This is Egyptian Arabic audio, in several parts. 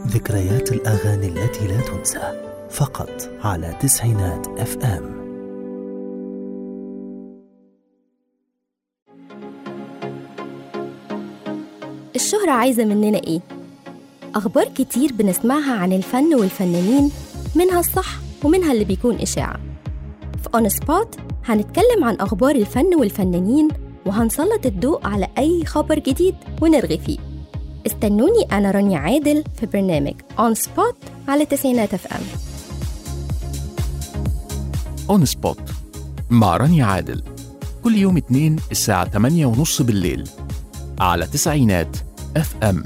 ذكريات الأغاني التي لا تنسى فقط على تسعينات اف ام الشهرة عايزة مننا إيه؟ أخبار كتير بنسمعها عن الفن والفنانين منها الصح ومنها اللي بيكون إشاعة في أون سبوت هنتكلم عن أخبار الفن والفنانين وهنسلط الضوء على أي خبر جديد ونرغي فيه استنوني أنا رانيا عادل في برنامج أون سبوت على تسعينات اف ام اون سبوت مع رانيا عادل كل يوم اثنين الساعة 8 ونص بالليل على تسعينات اف ام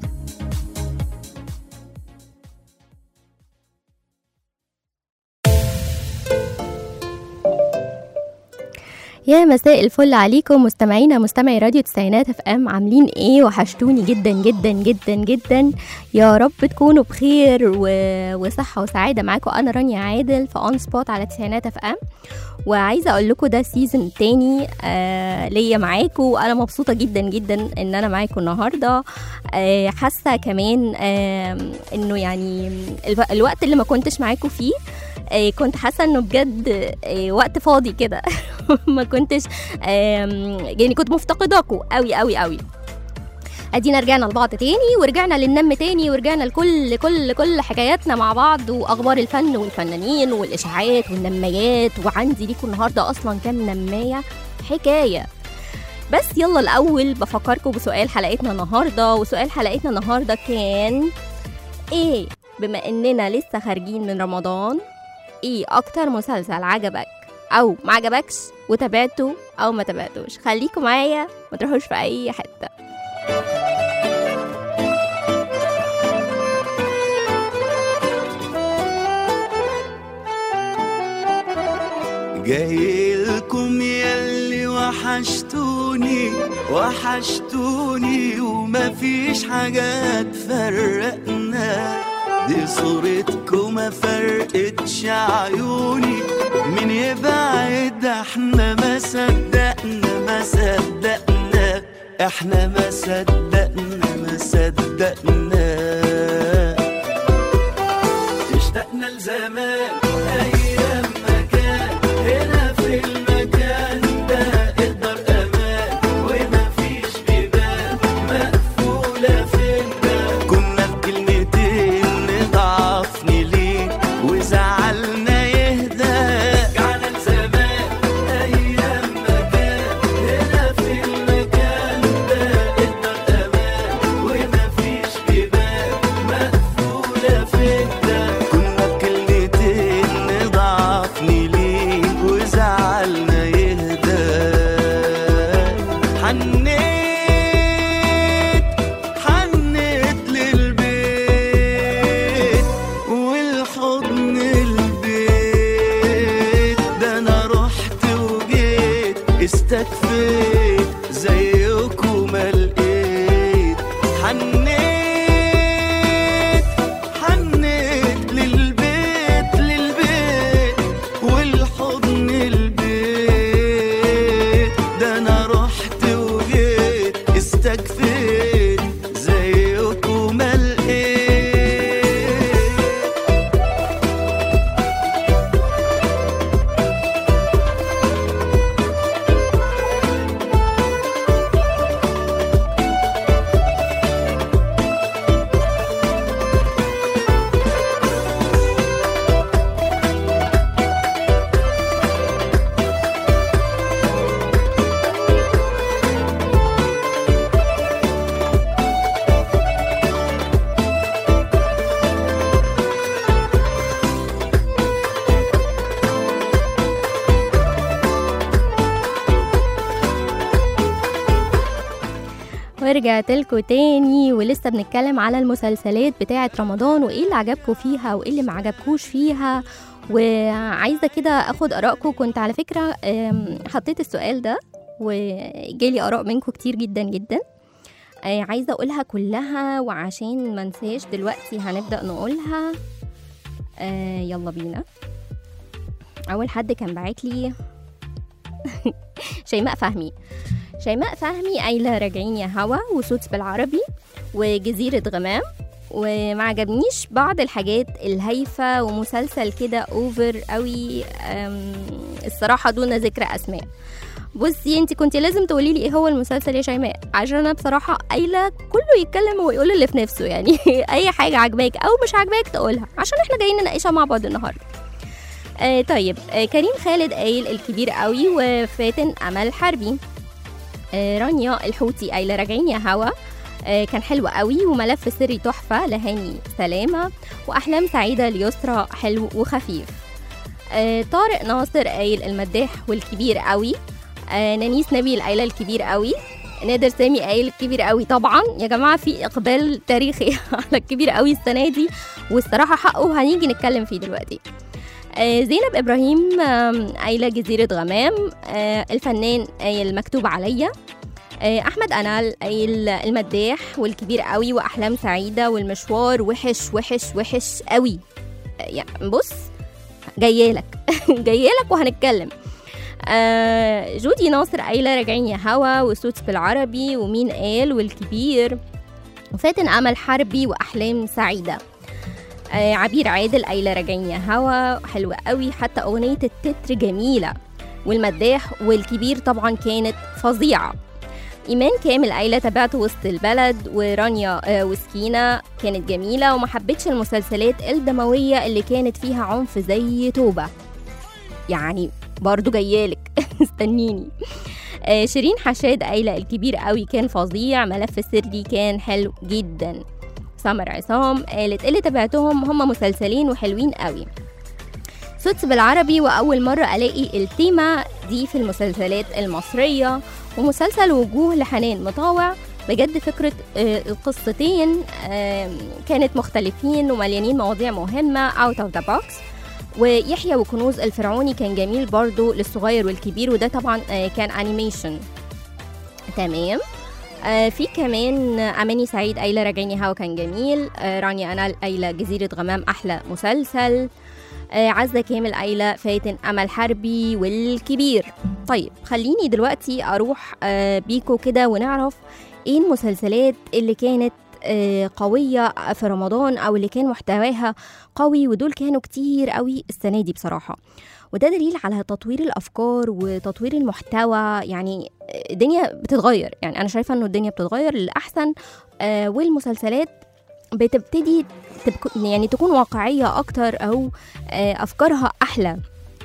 يا مساء الفل عليكم مستمعينا مستمعي راديو تسعينات اف ام عاملين ايه وحشتوني جدا جدا جدا جدا يا رب تكونوا بخير و... وصحه وسعاده معاكم انا رانيا عادل في اون سبوت على تسعينات اف ام وعايزه اقول لكم ده سيزون تاني آه ليا معاكم وانا مبسوطه جدا جدا ان انا معاكم النهارده آه حاسه كمان آه انه يعني الو... الوقت اللي ما كنتش معاكم فيه آه، كنت حاسه انه بجد آه، وقت فاضي كده ما كنتش آم، يعني كنت مفتقداكم قوي قوي قوي ادينا رجعنا لبعض تاني ورجعنا للنم تاني ورجعنا لكل كل كل حكاياتنا مع بعض واخبار الفن والفنانين والاشاعات والنمايات وعندي ليكم النهارده اصلا كام نمايه حكايه بس يلا الاول بفكركم بسؤال حلقتنا النهارده وسؤال حلقتنا النهارده كان ايه بما اننا لسه خارجين من رمضان ايه اكتر مسلسل عجبك او ما عجبكش وتابعته او ما تابعتوش خليكم معايا ما تروحوش في اي حته جايلكم ياللي وحشتوني وحشتوني ومفيش حاجة تفرقنا دي صورتكم ما فرقتش عيوني من يبعد احنا ما صدقنا ما صدقنا احنا ما صدقنا ما صدقنا اشتقنا لزمان ايام مكان هنا في المكان ده اقدر امان وما فيش بيبان مقفوله فينا كنا بكلمتين نضعفني ليه وزعلنا يهدى رجعنا لزمان ايام مكان هنا في المكان ده اقدر امان وما فيش بيبان مقفوله فينا كنا بكلمتين نضعفني ليه وزعلنا يهدى حنيت حنيت للبيت والحضن البيت ده انا رحت وجيت استكفيت زيكم ما لقيت حنيت حنيت للبيت للبيت والحضن البيت ده انا رحت وجيت استكفيت زيكم ما لقيت ورجعت لكم تاني ولسه بنتكلم على المسلسلات بتاعة رمضان وايه اللي عجبكم فيها وايه اللي ما عجبكوش فيها وعايزة كده اخد ارائكم كنت على فكرة أم، حطيت السؤال ده وجالي اراء منكم كتير جدا جدا آه، عايزة اقولها كلها وعشان ما انساش دلوقتي هنبدأ نقولها آه، يلا بينا اول حد كان باعت لي شيماء فهمي شيماء فهمي قايلة راجعين يا هوا وصوت بالعربي وجزيرة غمام وما عجبنيش بعض الحاجات الهايفة ومسلسل كده اوفر قوي أم، الصراحة دون ذكر اسماء بصي انت كنت لازم تقولي لي ايه هو المسلسل يا شيماء عشان انا بصراحه قايله كله يتكلم ويقول اللي في نفسه يعني اي حاجه عجباك او مش عجباك تقولها عشان احنا جايين نناقشها مع بعض النهارده آه طيب آه كريم خالد قايل الكبير قوي وفاتن امل حربي آه رانيا الحوتي قايله راجعين يا هوا آه كان حلو قوي وملف سري تحفه لهاني سلامه واحلام سعيده ليسرى حلو وخفيف آه طارق ناصر قايل المداح والكبير قوي آه نانيس نبيل قايله الكبير قوي نادر سامي قايل الكبير قوي طبعا يا جماعه في اقبال تاريخي على الكبير قوي السنه دي والصراحه حقه هنيجي نتكلم فيه دلوقتي آه زينب ابراهيم آم، قايله جزيره غمام آه الفنان قايل مكتوب عليا آه احمد انال قايل المداح والكبير قوي واحلام سعيده والمشوار وحش وحش وحش قوي آه يعني بص جايالك جايالك وهنتكلم آه جودي ناصر قايله راجعين يا هوا وسوتس بالعربي ومين قال والكبير وفاتن امل حربي واحلام سعيده آه عبير عادل قايله راجعين يا هوا حلوه قوي حتى اغنيه التتر جميله والمداح والكبير طبعا كانت فظيعه ايمان كامل قايله تابعت وسط البلد ورانيا آه وسكينه كانت جميله وما حبيتش المسلسلات الدمويه اللي كانت فيها عنف زي توبه يعني برضو جايالك استنيني آه شيرين حشاد قايله الكبير قوي كان فظيع ملف سري كان حلو جدا سمر عصام قالت اللي تابعتهم هم مسلسلين وحلوين قوي سوتس بالعربي وأول مرة ألاقي التيمة دي في المسلسلات المصرية ومسلسل وجوه لحنان مطاوع بجد فكرة آه، القصتين آه، كانت مختلفين ومليانين مواضيع مهمة out of the box ويحيى وكنوز الفرعوني كان جميل برضو للصغير والكبير وده طبعا آه، كان انيميشن تمام آه في كمان اماني سعيد قايله راجعيني هوا كان جميل آه رانيا انال قايله جزيره غمام احلى مسلسل آه عزه كامل قايله فاتن امل حربي والكبير طيب خليني دلوقتي اروح آه بيكو كده ونعرف ايه المسلسلات اللي كانت آه، قوية في رمضان أو اللي كان محتواها قوي ودول كانوا كتير قوي السنة دي بصراحة وده دليل على تطوير الأفكار وتطوير المحتوى يعني الدنيا بتتغير يعني أنا شايفة إنه الدنيا بتتغير للأحسن آه، والمسلسلات بتبتدي تبك... يعني تكون واقعية أكتر أو آه، أفكارها أحلى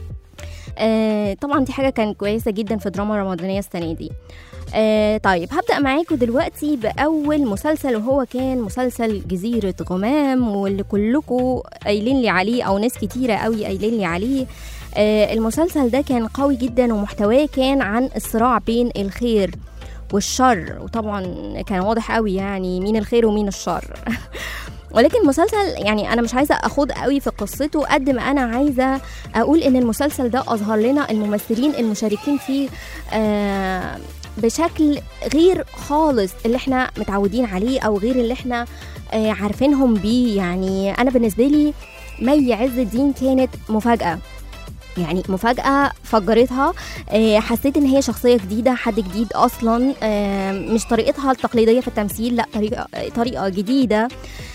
آه، طبعا دي حاجة كانت كويسة جدا في الدراما الرمضانية السنة دي آه طيب هبدأ معاكم دلوقتي بأول مسلسل وهو كان مسلسل جزيرة غمام واللي كلكم قايلين لي عليه أو ناس كتيرة قوي قايلين لي عليه آه المسلسل ده كان قوي جدا ومحتواه كان عن الصراع بين الخير والشر وطبعا كان واضح قوي يعني مين الخير ومين الشر ولكن المسلسل يعني انا مش عايزه اخوض قوي في قصته قد ما انا عايزه اقول ان المسلسل ده اظهر لنا الممثلين المشاركين فيه آه بشكل غير خالص اللي احنا متعودين عليه او غير اللي احنا آه عارفينهم بيه يعني انا بالنسبه لي مي عز الدين كانت مفاجاه يعني مفاجأة فجرتها آه، حسيت ان هي شخصية جديدة حد جديد اصلا آه، مش طريقتها التقليدية في التمثيل لا طريقة طريقة جديدة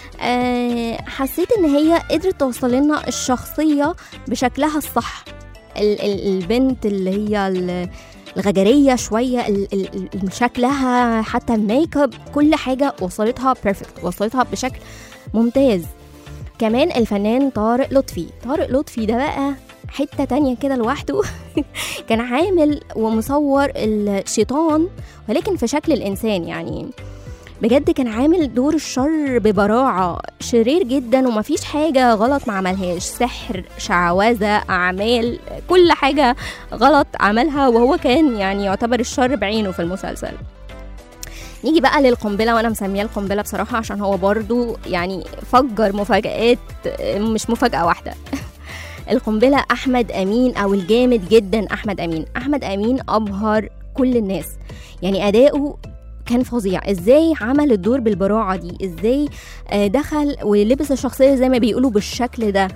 آه، حسيت ان هي قدرت توصل لنا الشخصية بشكلها الصح ال- ال- البنت اللي هي ال- الغجرية شوية ال- ال- ال- شكلها حتى الميك اب كل حاجة وصلتها بيرفكت وصلتها بشكل ممتاز كمان الفنان طارق لطفي طارق لطفي ده بقى حتة تانية كده لوحده كان عامل ومصور الشيطان ولكن في شكل الإنسان يعني بجد كان عامل دور الشر ببراعة شرير جدا ومفيش حاجة غلط ما عملهاش سحر شعوذة أعمال كل حاجة غلط عملها وهو كان يعني يعتبر الشر بعينه في المسلسل نيجي بقى للقنبلة وأنا مسمياه القنبلة بصراحة عشان هو برضو يعني فجر مفاجآت مش مفاجأة واحدة القنبلة أحمد أمين أو الجامد جدا أحمد أمين أحمد أمين أبهر كل الناس يعني أداؤه كان فظيع ازاي عمل الدور بالبراعة دي ازاي آه، دخل ولبس الشخصية زي ما بيقولوا بالشكل ده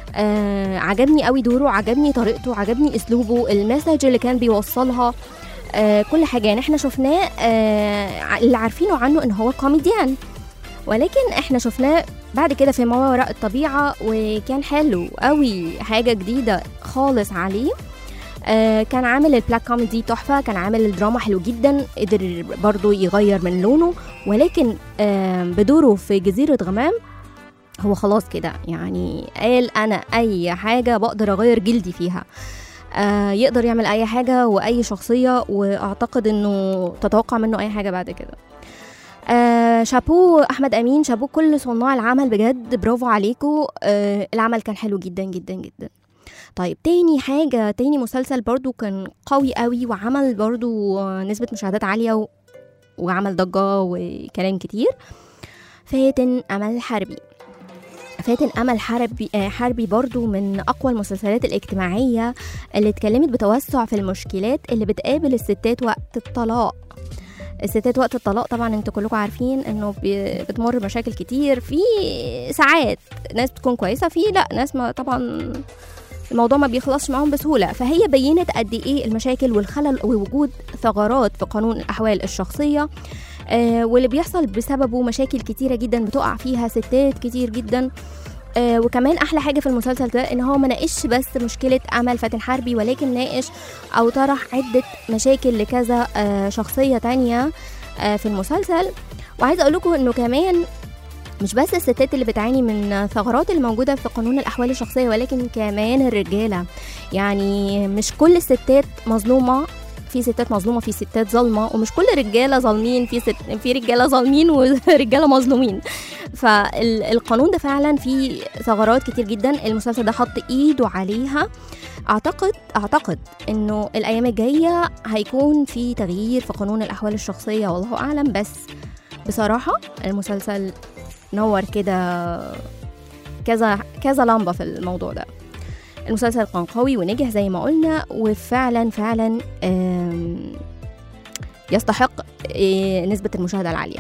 آه عجبني قوي دوره عجبني طريقته عجبني اسلوبه المسج اللي كان بيوصلها آه كل حاجة يعني احنا شفناه آه اللي عارفينه عنه ان هو كوميديان ولكن احنا شفناه بعد كده في ما وراء الطبيعة وكان حلو قوي حاجة جديدة خالص عليه آه كان عامل البلاك كوميدي تحفة كان عامل الدراما حلو جدا قدر برضو يغير من لونه ولكن آه بدوره في جزيرة غمام هو خلاص كده يعني قال أنا أي حاجة بقدر أغير جلدي فيها آه يقدر يعمل أي حاجة وأي شخصية وأعتقد إنه تتوقع منه أي حاجة بعد كده آه شابو احمد امين شابو كل صناع العمل بجد برافو عليكم آه العمل كان حلو جدا جدا جدا طيب تاني حاجة تاني مسلسل برضو كان قوي قوي وعمل برضو آه، نسبة مشاهدات عالية و... وعمل ضجة وكلام كتير فاتن أمل حربي فاتن أمل حربي آه، حربي برضو من أقوى المسلسلات الاجتماعية اللي اتكلمت بتوسع في المشكلات اللي بتقابل الستات وقت الطلاق الستات وقت الطلاق طبعا انتوا كلكم عارفين انه بي- بتمر بمشاكل كتير في ساعات ناس بتكون كويسه في لا ناس ما طبعا الموضوع ما بيخلصش معاهم بسهوله فهي بينت قد ايه المشاكل والخلل ووجود ثغرات في قانون الاحوال الشخصيه آه واللي بيحصل بسببه مشاكل كتيره جدا بتقع فيها ستات كتير جدا آه وكمان احلى حاجه في المسلسل ده ان هو ما ناقش بس مشكله امل فاتن حربي ولكن ناقش او طرح عده مشاكل لكذا آه شخصيه تانية آه في المسلسل وعايزه اقول لكم انه كمان مش بس الستات اللي بتعاني من ثغرات الموجودة في قانون الأحوال الشخصية ولكن كمان الرجالة يعني مش كل الستات مظلومة في ستات مظلومة في ستات ظالمة ومش كل الرجالة ظالمين في ست في رجالة ظالمين ورجالة مظلومين فالقانون ده فعلا فيه ثغرات كتير جدا المسلسل ده حط ايده عليها اعتقد اعتقد انه الايام الجايه هيكون في تغيير في قانون الاحوال الشخصيه والله اعلم بس بصراحه المسلسل نور كده كذا كذا لمبه في الموضوع ده المسلسل كان قوي ونجح زي ما قلنا وفعلا فعلا آم، يستحق آه، نسبة المشاهدة العالية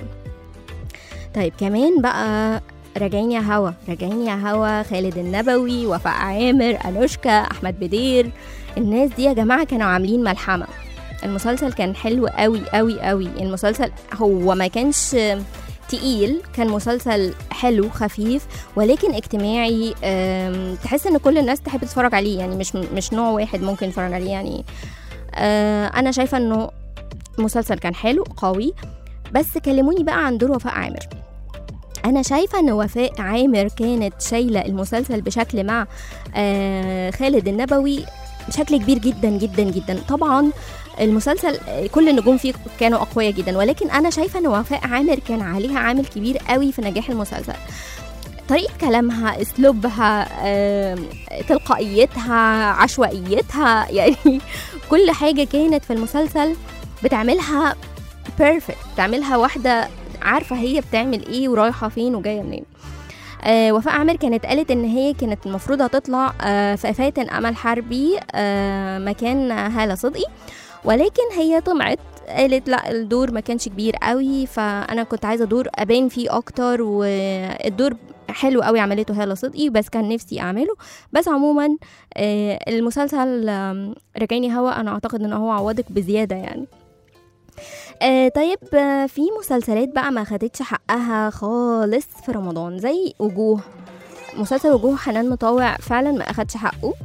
طيب كمان بقى راجعين يا هوا راجعين يا هوا خالد النبوي وفاء عامر أنوشكا أحمد بدير الناس دي يا جماعة كانوا عاملين ملحمة المسلسل كان حلو قوي قوي قوي المسلسل هو ما كانش تقيل كان مسلسل حلو خفيف ولكن اجتماعي آم، تحس ان كل الناس تحب تتفرج عليه يعني مش مش نوع واحد ممكن يتفرج عليه يعني آه، انا شايفه انه مسلسل كان حلو قوي بس كلموني بقى عن دور وفاء عامر انا شايفه ان وفاء عامر كانت شايله المسلسل بشكل مع آه، خالد النبوي بشكل كبير جدا جدا جدا طبعا المسلسل آه، كل النجوم فيه كانوا اقوياء جدا ولكن انا شايفه ان وفاء عامر كان عليها عامل كبير قوي في نجاح المسلسل طريقة كلامها اسلوبها آم، تلقائيتها عشوائيتها يعني كل حاجة كانت في المسلسل بتعملها بيرفكت بتعملها واحدة عارفة هي بتعمل ايه ورايحة فين وجاية منين آه وفاء عامر كانت قالت ان هي كانت المفروض هتطلع آه في فاتن امل حربي آه مكان هالة صدقي ولكن هي طمعت قالت لا الدور ما كانش كبير قوي فانا كنت عايزه دور ابان فيه اكتر والدور حلو قوي عملته هالة صدقي بس كان نفسي اعمله بس عموما آه، المسلسل آم، راجعيني هوا انا اعتقد ان هو عوضك بزياده يعني آه طيب آه، في مسلسلات بقى ما خدتش حقها خالص في رمضان زي وجوه مسلسل وجوه حنان مطاوع فعلا ما اخدش حقه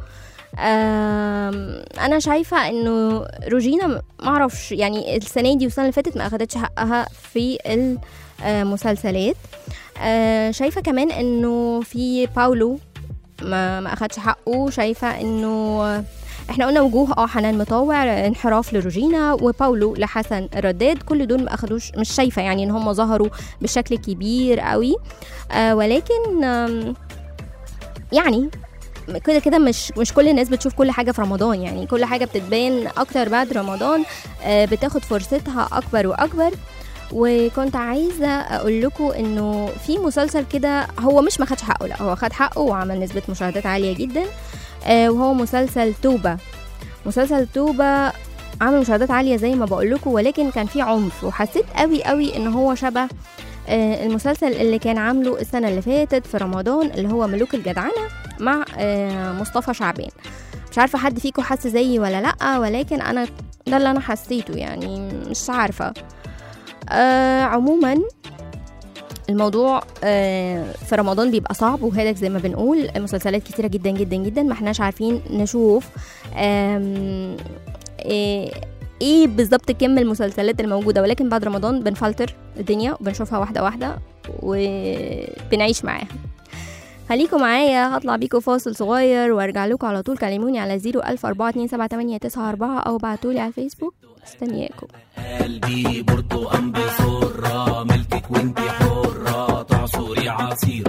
آم، انا شايفه انه روجينا م- معرفش يعني السنه دي والسنه اللي فاتت ما اخدتش حقها في المسلسلات آه، شايفه كمان انه في باولو ما ما اخدش حقه شايفه انه احنا قلنا وجوه اه حنان مطاوع انحراف لروجينا وباولو لحسن الرداد كل دول ما اخدوش مش شايفه يعني ان هم ظهروا بشكل كبير قوي آه ولكن آم، يعني كده كده مش مش كل الناس بتشوف كل حاجه في رمضان يعني كل حاجه بتتبان اكتر بعد رمضان آه، بتاخد فرصتها اكبر واكبر وكنت عايزه اقول لكم انه في مسلسل كده هو مش ما خدش حقه لا هو خد حقه وعمل نسبه مشاهدات عاليه جدا آه، وهو مسلسل توبه مسلسل توبه عمل مشاهدات عاليه زي ما بقول لكم ولكن كان فيه عنف وحسيت قوي قوي ان هو شبه آه، المسلسل اللي كان عامله السنه اللي فاتت في رمضان اللي هو ملوك الجدعنه مع آه، مصطفى شعبان مش عارفه حد فيكم حس زيي ولا لا ولكن انا ده اللي انا حسيته يعني مش عارفه آه عموما الموضوع آه، في رمضان بيبقى صعب وهادك زي ما بنقول مسلسلات كتيرة جدا جدا جدا ما احناش عارفين نشوف آم، ايه إيه بالظبط كم المسلسلات الموجودة ولكن بعد رمضان بنفلتر الدنيا وبنشوفها واحدة واحدة وبنعيش معاها خليكم معايا هطلع بيكم فاصل صغير وارجع لكم على طول كلموني على 014278994 او ابعتولي على الفيسبوك استنياكم قلبي برتقان بسرة ملكك وانتي حرة تعصري عصير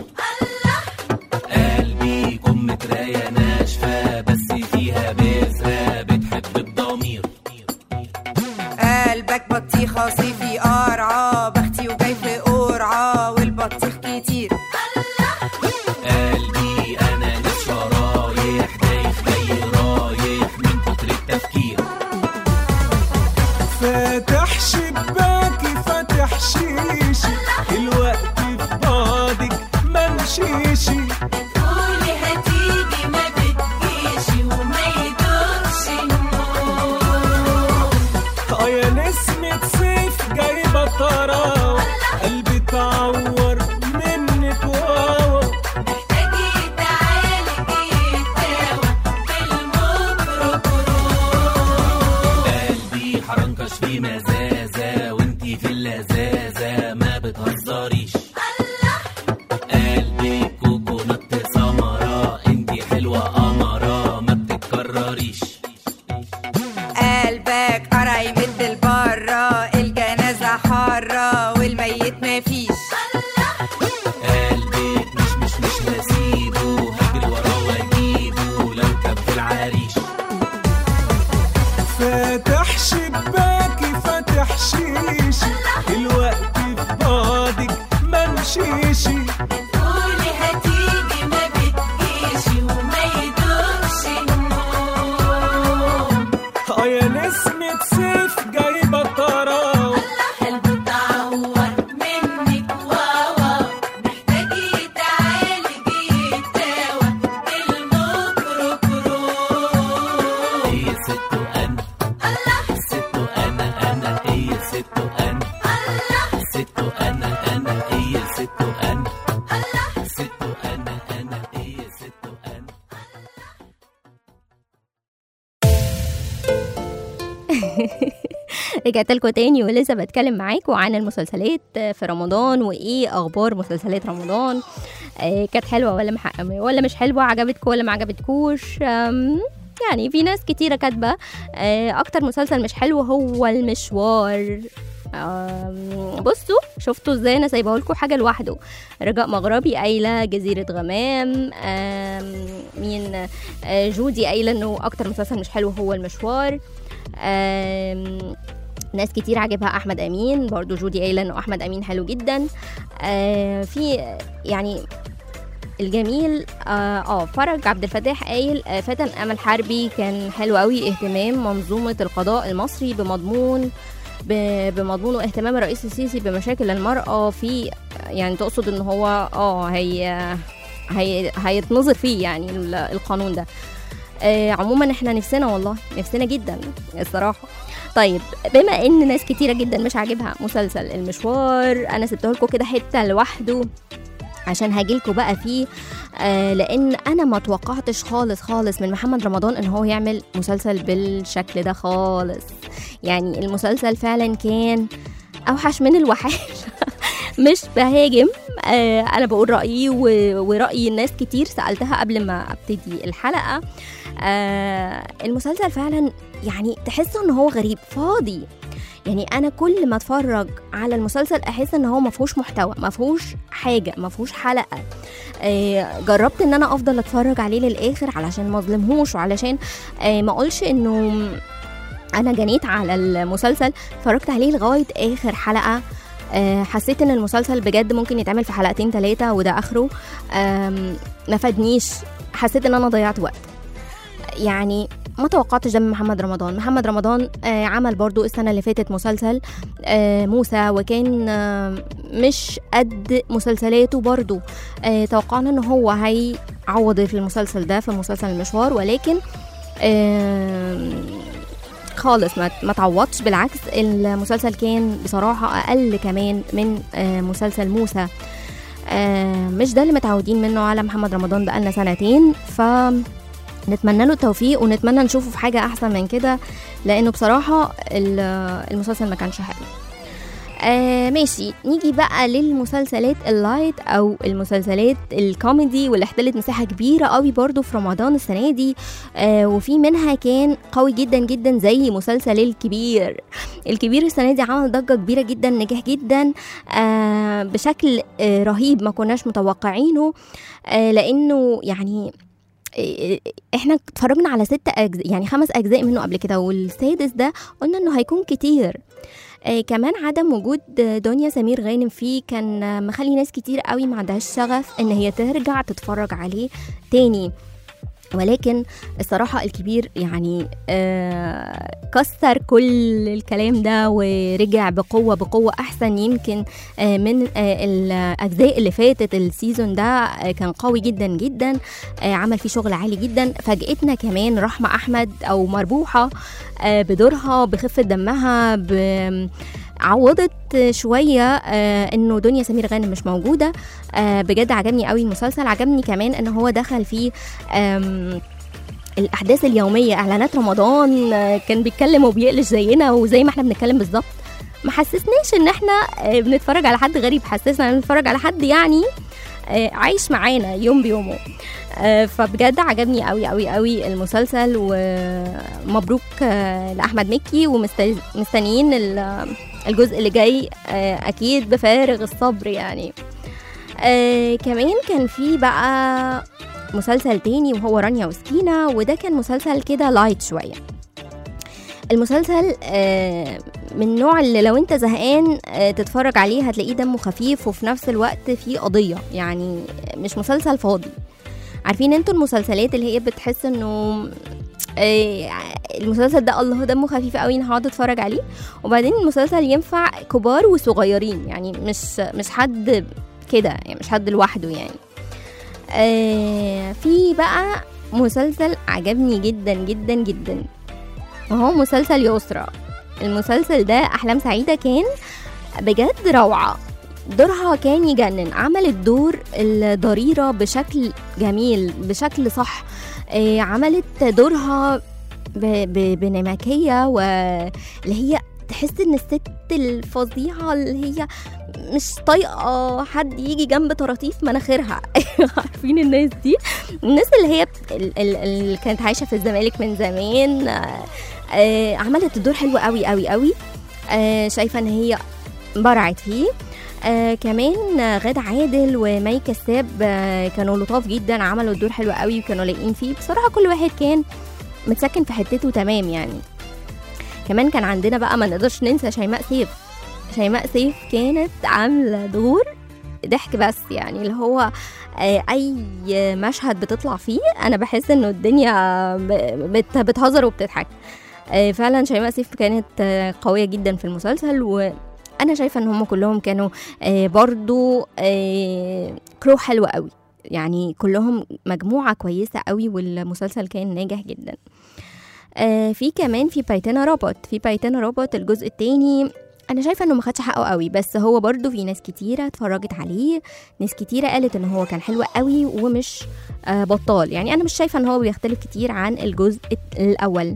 قلبي كم متراية ناشفة بس فيها بذرة بتحب الضمير قلبك بطيخة صيفي قرعة بختي وجاي في قرعة والبطيخ كتير قلبي انا لسه رايح دايخ جاي رايح من كتر التفكير فاتح شباكي فاتح شيشي الوقت في بعضك ممشيشي قولي هتيجي ما بتجيش وما يدوقش النور اه يا نسمة صيف جايبة طراوة قلبي تعور منك واوا محتاجي تعالجي الدواء بالميكروبروم قلبي حرنكش في مزازة وانتي في اللذاذة ما بتهزريش قلبي كوكونات سمرة انتي حلوة قمرة ما بتتكرريش قلبك قرع يمد لبره الجنازة حارة والميت مفيش قلبك مش مش مش هسيبه هجري وراه واجيبه لو كان في العريش فاتح شباكي فاتح شيشي الوقت في بعضك ممشيشي قولي هتيجي ما بتجيش وما يدوقش النوم اه يا نسمة صيف جايبة طراوة قلبي اتعور منك واوا محتاجي تعالجي الدواء بالميكروبروم هي ست انا ست انا انا هي ست انا ست انا انا هي ست انا ست انا انا هي ست انا رجعت لكم تاني ولسه بتكلم معاكم عن المسلسلات في رمضان وايه اخبار مسلسلات رمضان آه، كانت حلوه ولا مح... ولا مش حلوه عجبتكم ولا ما عجبتكوش آم، يعني في ناس كتيره كاتبه آه، اكتر مسلسل مش حلو هو المشوار آم، بصوا شفتوا ازاي انا سايبه لكم حاجه لوحده رجاء مغربي قايله جزيره غمام آم، مين آه، جودي قايله انه اكتر مسلسل مش حلو هو المشوار آم، ناس كتير عجبها احمد امين برضو جودي قايله انه احمد امين حلو جدا آه في يعني الجميل اه, آه فرج عبد الفتاح قايل آه فتن امل حربي كان حلو قوي اهتمام منظومه القضاء المصري بمضمون ب- بمضمون واهتمام الرئيس السيسي بمشاكل المرأة في يعني تقصد ان هو اه هي هي هيتنظر فيه يعني ال- القانون ده آه عموما احنا نفسنا والله نفسنا جدا الصراحه طيب بما ان ناس كتيره جدا مش عاجبها مسلسل المشوار انا سبته لكم كده حته لوحده عشان هاجيلكوا بقى فيه آه لان انا ما توقعتش خالص خالص من محمد رمضان ان هو يعمل مسلسل بالشكل ده خالص يعني المسلسل فعلا كان اوحش من الوحش مش بهاجم آه انا بقول رايي و- وراي ناس كتير سالتها قبل ما ابتدي الحلقه آه المسلسل فعلا يعني تحس ان هو غريب فاضي يعني انا كل ما اتفرج على المسلسل احس ان هو ما فيهوش محتوى ما فيهوش حاجه ما فيهوش حلقه آه جربت ان انا افضل اتفرج عليه للاخر علشان ما اظلمهوش وعلشان آه ما اقولش انه انا جنيت على المسلسل اتفرجت عليه لغايه اخر حلقه آه، حسيت ان المسلسل بجد ممكن يتعمل في حلقتين ثلاثه وده اخره آم، ما فادنيش حسيت ان انا ضيعت وقت يعني ما توقعتش ده من محمد رمضان محمد رمضان آه عمل برضو السنة اللي فاتت مسلسل آه موسى وكان آه مش قد مسلسلاته برضو آه توقعنا ان هو هيعوض في المسلسل ده في مسلسل المشوار ولكن آه خالص ما ما تعوضش بالعكس المسلسل كان بصراحة أقل كمان من آه مسلسل موسى آه مش ده اللي متعودين منه على محمد رمضان بقالنا سنتين ف نتمنى له التوفيق ونتمنى نشوفه في حاجة أحسن من كده لأنه بصراحة ال- المسلسل ما كانش حلو آه ماشي نيجي بقى للمسلسلات اللايت او المسلسلات الكوميدي واللي احتلت مساحه كبيره قوي برضو في رمضان السنه دي آه وفي منها كان قوي جدا جدا زي مسلسل الكبير الكبير السنه دي عمل ضجه كبيره جدا نجح جدا آه بشكل آه رهيب ما كناش متوقعينه آه لانه يعني آه، احنا اتفرجنا على ست اجزاء يعني خمس اجزاء منه قبل كده والسادس ده قلنا انه هيكون كتير آه كمان عدم وجود دنيا سمير غانم فيه كان آه، مخلي ناس كتير قوي ما عندهاش شغف ان هي ترجع تتفرج عليه تاني ولكن الصراحة الكبير يعني آه كسر كل الكلام ده ورجع بقوة بقوة أحسن يمكن آه من آه الأجزاء اللي فاتت السيزون ده آه كان قوي جدا جدا آه عمل فيه شغل عالي جدا فاجئتنا كمان رحمة أحمد أو مربوحة آه بدورها بخفة دمها ب عوضت شويه آه انه دنيا سمير غانم مش موجوده آه بجد عجبني قوي المسلسل عجبني كمان ان هو دخل فيه آم الاحداث اليوميه اعلانات رمضان آه كان بيتكلم وبيقلش زينا وزي ما احنا بنتكلم بالظبط ما حسسناش ان احنا آه بنتفرج على حد غريب حسسنا ان بنتفرج على حد يعني آه عايش معانا يوم بيومه آه فبجد عجبني قوي قوي قوي المسلسل ومبروك آه لاحمد مكي ومستنيين الجزء اللي جاي آه اكيد بفارغ الصبر يعني آه كمان كان في بقى مسلسل تاني وهو رانيا وسكينة وده كان مسلسل كده لايت شوية المسلسل آه من النوع اللي لو انت زهقان آه تتفرج عليه هتلاقيه دمه خفيف وفي نفس الوقت فيه قضية يعني مش مسلسل فاضي عارفين انتوا المسلسلات اللي هي بتحس انه آه، المسلسل ده الله دمه خفيف قوي انا هقعد اتفرج عليه وبعدين المسلسل ينفع كبار وصغيرين يعني مش مش حد كده يعني مش حد لوحده يعني آه في بقى مسلسل عجبني جدا جدا جدا وهو مسلسل يسرى المسلسل ده احلام سعيده كان بجد روعه دورها كان يجنن عملت دور الضريرة بشكل جميل بشكل صح آه، عملت دورها ب- ب- بنمكية واللي هي تحس ان الست الفظيعة اللي هي مش طايقة حد يجي جنب طراطيف مناخيرها عارفين الناس دي الناس اللي هي ال- ال- اللي كانت عايشة في الزمالك من زمان آه، آه، عملت الدور حلو قوي قوي قوي آه، شايفة ان هي برعت فيه آه كمان آه، غادة عادل ومي كساب آه كانوا لطاف جدا عملوا الدور حلو قوي وكانوا لايقين فيه بصراحة كل واحد كان متسكن في حتته تمام يعني كمان كان عندنا بقى ما نقدرش ننسى شيماء سيف شيماء سيف كانت عاملة دور ضحك بس يعني اللي هو آه، اي مشهد بتطلع فيه انا بحس انه الدنيا ب- بت- بتهزر وبتضحك آه، فعلا شيماء سيف كانت آه، قوية جدا في المسلسل وانا شايفة ان هم كلهم كانوا آه، برضو آه، كرو حلو قوي يعني كلهم مجموعة كويسة قوي والمسلسل كان ناجح جدا آه، في كمان في بايتانا روبوت في بايتانا روبوت الجزء التاني انا شايفه انه ما خدش حقه قوي بس هو برضو في ناس كتيره اتفرجت عليه ناس كتيره قالت ان هو كان حلو قوي ومش آه بطال يعني انا مش شايفه ان هو بيختلف كتير عن الجزء الاول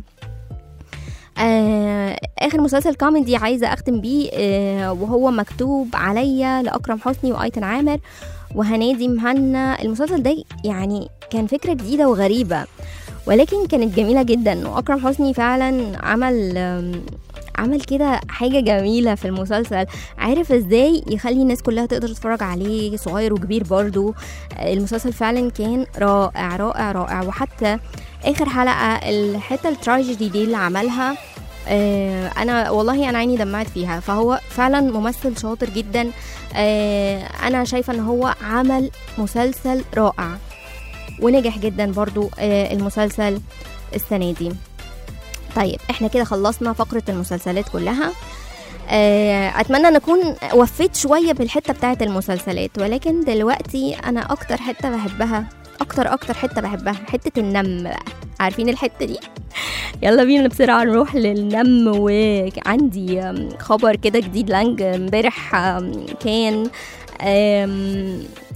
آه اخر مسلسل كوميدي عايزه اختم بيه آه وهو مكتوب عليا لاكرم حسني وايتن عامر وهنادي مهنا المسلسل ده يعني كان فكره جديده وغريبه ولكن كانت جميله جدا واكرم حسني فعلا عمل آم، عمل كده حاجه جميله في المسلسل عارف ازاي يخلي الناس كلها تقدر تتفرج عليه صغير وكبير برضو آه، المسلسل فعلا كان رائع رائع رائع وحتى اخر حلقه الحته التراجيدي دي اللي عملها آه انا والله انا عيني دمعت فيها فهو فعلا ممثل شاطر جدا آه انا شايفه ان هو عمل مسلسل رائع ونجح جدا برضو آه المسلسل السنه دي طيب احنا كده خلصنا فقره المسلسلات كلها آه، اتمنى ان اكون وفيت شويه بالحته بتاعه المسلسلات ولكن دلوقتي انا اكتر حته بحبها اكتر اكتر حته بحبها حته النم بقى عارفين الحته دي يلا بينا بسرعه نروح للنم وعندي آم، خبر كده جديد لانج امبارح آم، كان آم،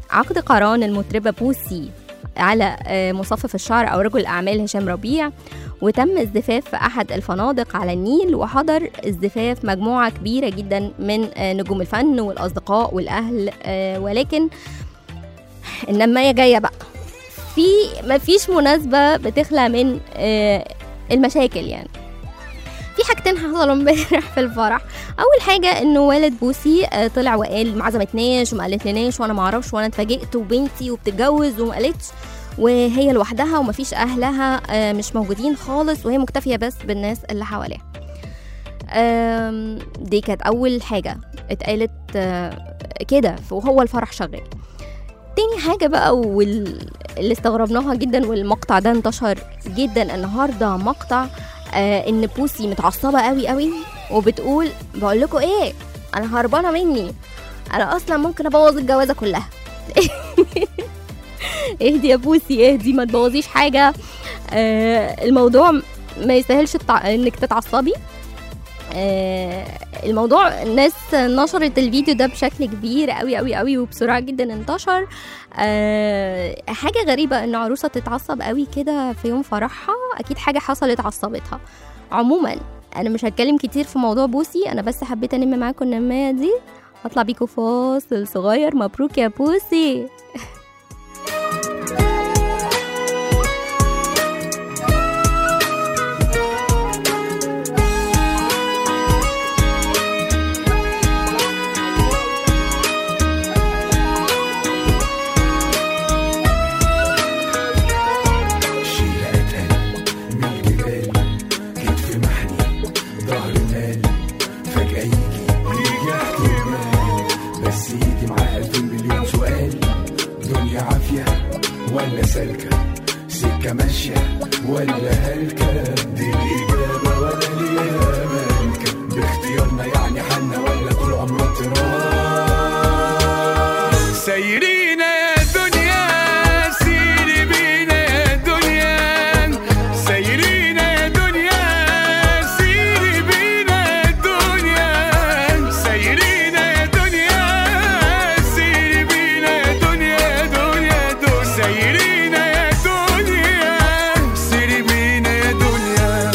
عقد قران المطربة بوسي على آه، مصفف الشعر أو رجل أعمال هشام ربيع وتم الزفاف في أحد الفنادق على النيل وحضر الزفاف مجموعة كبيرة جدا من آه، نجوم الفن والأصدقاء والأهل آه، ولكن النماية جاية بقى في مفيش مناسبة بتخلى من آه، المشاكل يعني في حاجتين حصلوا امبارح في الفرح اول حاجه انه والد بوسي آه، طلع وقال ما عزمتناش وما قالت لناش وانا ما اعرفش وانا اتفاجئت وبنتي وبتتجوز وما قالتش وهي لوحدها ومفيش اهلها آه، مش موجودين خالص وهي مكتفيه بس بالناس اللي حواليها آم، دي كانت اول حاجه اتقالت آه، كده وهو الفرح شغال تاني حاجة بقى واللي استغربناها جدا والمقطع ده انتشر جدا النهاردة مقطع آه ان بوسي متعصبة قوي قوي وبتقول بقول لكم ايه انا هربانة مني انا اصلا ممكن ابوظ الجوازة كلها اهدي يا بوسي اهدي ما تبوظيش حاجة آه الموضوع ما يستاهلش التع... انك تتعصبي آه، الموضوع الناس نشرت الفيديو ده بشكل كبير قوي قوي قوي وبسرعه جدا انتشر آه، حاجه غريبه ان عروسه تتعصب قوي كده في يوم فرحها اكيد حاجه حصلت عصبتها عموما انا مش هتكلم كتير في موضوع بوسي انا بس حبيت انم معاكم النمايه دي هطلع بيكم فاصل صغير مبروك يا بوسي شيلة أتقل من الجبال كتف محني ظهر مال فجأة يجي يجي احتمال بس يجي معاه ألف مليون سؤال دنيا عافية ولا سالكة سكة ماشية ولا هلكة دي الإجابة ولا ليها مالكة باختيارنا يعني حالنا ولا طول عمرنا تراب سايرين يا دنيا سيري بينا يا دنيا سايرين يا دنيا سيري بينا يا دنيا سايرين يا دنيا سيري بينا يا دنيا يا دنيا دنيا سايرين يا دنيا سيري بينا يا دنيا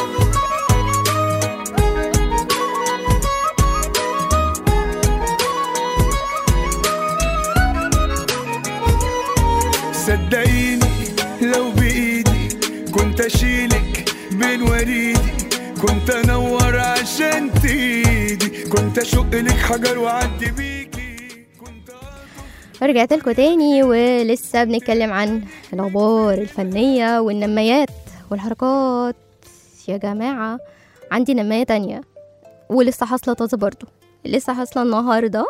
صدقيني لو بايدي كنت اشيلك بين وريدي كنت انور عشان تيجي كنت اشق لك حجر واعدي بيكي كنت رجعت لكم تاني ولسه بنتكلم عن الأخبار الفنية والنمايات والحركات يا جماعة عندي نماية تانية ولسه حاصلة طازة برضو لسه حاصلة النهاردة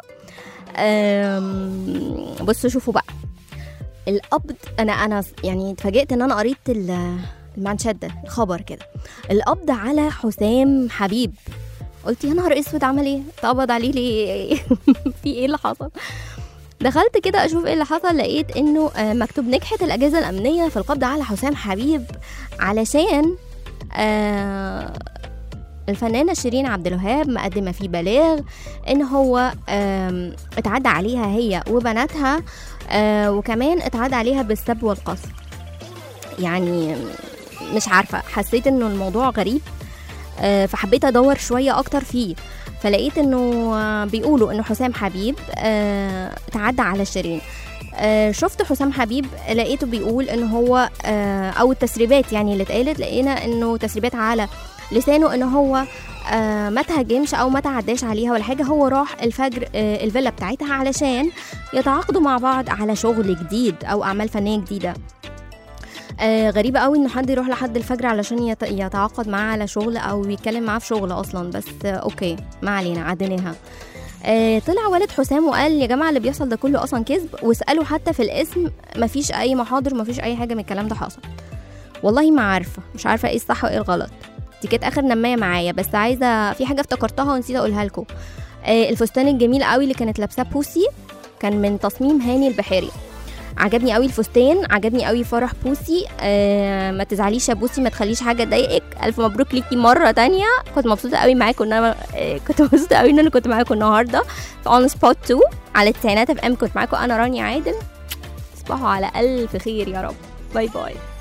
أم، بصوا شوفوا بقى القبض انا انا يعني اتفاجئت ان انا قريت ال- المانشات ده الخبر كده القبض على حسام حبيب قلت يا نهار اسود عمل ايه اتقبض عليه ليه في ايه اللي حصل دخلت كده اشوف ايه اللي حصل لقيت انه آه، مكتوب نجحت الاجهزه الامنيه في القبض على حسام حبيب علشان آه الفنانة شيرين عبد الوهاب مقدمة فيه بلاغ إن هو آم، اتعدى عليها هي وبناتها آه، وكمان اتعدى عليها بالسب والقصف يعني مش عارفة حسيت إنه الموضوع غريب آه، فحبيت أدور شوية أكتر فيه فلقيت إنه آه، بيقولوا إنه حسام حبيب آه، اتعدى على شيرين آه، شفت حسام حبيب لقيته بيقول ان هو آه، او التسريبات يعني اللي اتقالت لقينا انه تسريبات على لسانه ان هو آه، ما تهاجمش او ما تعداش عليها ولا حاجه هو راح الفجر آه، الفيلا بتاعتها علشان يتعاقدوا مع بعض على شغل جديد او اعمال فنيه جديده آه غريبة قوي ان حد يروح لحد الفجر علشان يت- يتعاقد معاه على شغل او يتكلم معاه في شغل اصلا بس آه اوكي ما علينا عديناها آه طلع والد حسام وقال يا جماعه اللي بيحصل ده كله اصلا كذب واسالوا حتى في الاسم مفيش اي محاضر مفيش اي حاجه من الكلام ده حصل والله ما عارفه مش عارفه ايه الصح وايه الغلط دي كانت اخر نمايه معايا بس عايزه في حاجه افتكرتها ونسيت اقولها لكم آه الفستان الجميل قوي اللي كانت لابساه بوسي كان من تصميم هاني البحيري عجبني قوي الفستان عجبني قوي فرح بوسي آه ما تزعليش يا بوسي ما تخليش حاجه تضايقك الف مبروك ليكي مره تانية كنت مبسوطه قوي معاكم ان انا آه كنت مبسوطه قوي ان انا كنت معاكم النهارده في اون سبوت 2 على التسعينات اف ام كنت معاكم انا رانيا عادل تصبحوا على الف خير يا رب باي باي